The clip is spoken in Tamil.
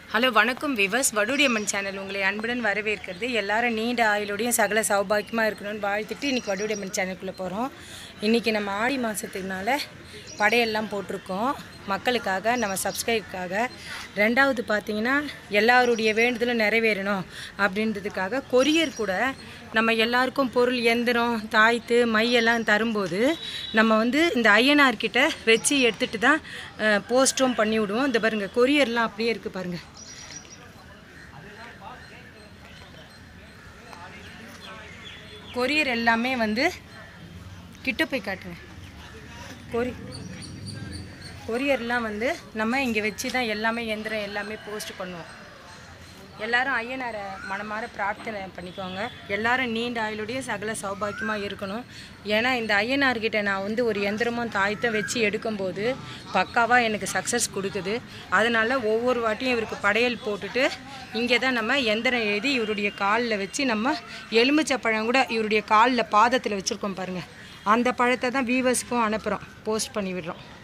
ஹலோ வணக்கம் விவஸ் வடுடியம்மன் சேனல் உங்களை அன்புடன் வரவேற்கிறது எல்லாரும் நீண்ட ஆயுளோடையும் சகல சௌபாக்கியமாக இருக்கணும்னு வாழ்த்துட்டு இன்றைக்கி வடுடியம்மன் சேனலுக்குள்ளே போகிறோம் இன்றைக்கி நம்ம ஆடி மாதத்துக்குனால படையெல்லாம் போட்டிருக்கோம் மக்களுக்காக நம்ம சப்ஸ்கிரைப்காக ரெண்டாவது பார்த்தீங்கன்னா எல்லாருடைய வேண்டுதலும் நிறைவேறணும் அப்படின்றதுக்காக கொரியர் கூட நம்ம எல்லாருக்கும் பொருள் எந்திரம் தாய்த்து மையெல்லாம் தரும்போது நம்ம வந்து இந்த ஐயனார்கிட்ட வச்சு எடுத்துகிட்டு தான் போஸ்ட்டும் பண்ணி விடுவோம் இந்த பாருங்கள் கொரியர்லாம் அப்படியே இருக்குது பாருங்கள் கொரியர் எல்லாமே வந்து கிட்ட போய் காட்டுங்க கொரி கொரியர்லாம் வந்து நம்ம இங்கே வச்சு தான் எல்லாமே எந்திரம் எல்லாமே போஸ்ட் பண்ணுவோம் எல்லாரும் ஐயனாரை மனமார பிரார்த்தனை பண்ணிக்கோங்க எல்லாரும் நீண்ட ஆயுளுடைய சகல சௌபாக்கியமாக இருக்கணும் ஏன்னா இந்த ஐயனார்கிட்ட நான் வந்து ஒரு எந்திரமும் தாயத்தை வச்சு எடுக்கும்போது பக்காவாக எனக்கு சக்ஸஸ் கொடுக்குது அதனால் ஒவ்வொரு வாட்டியும் இவருக்கு படையல் போட்டுட்டு இங்கே தான் நம்ம எந்திரம் எழுதி இவருடைய காலில் வச்சு நம்ம எலுமிச்சை பழம் கூட இவருடைய காலில் பாதத்தில் வச்சுருக்கோம் பாருங்கள் அந்த பழத்தை தான் வீவர்ஸ்க்கும் அனுப்புகிறோம் போஸ்ட் பண்ணி விடுறோம்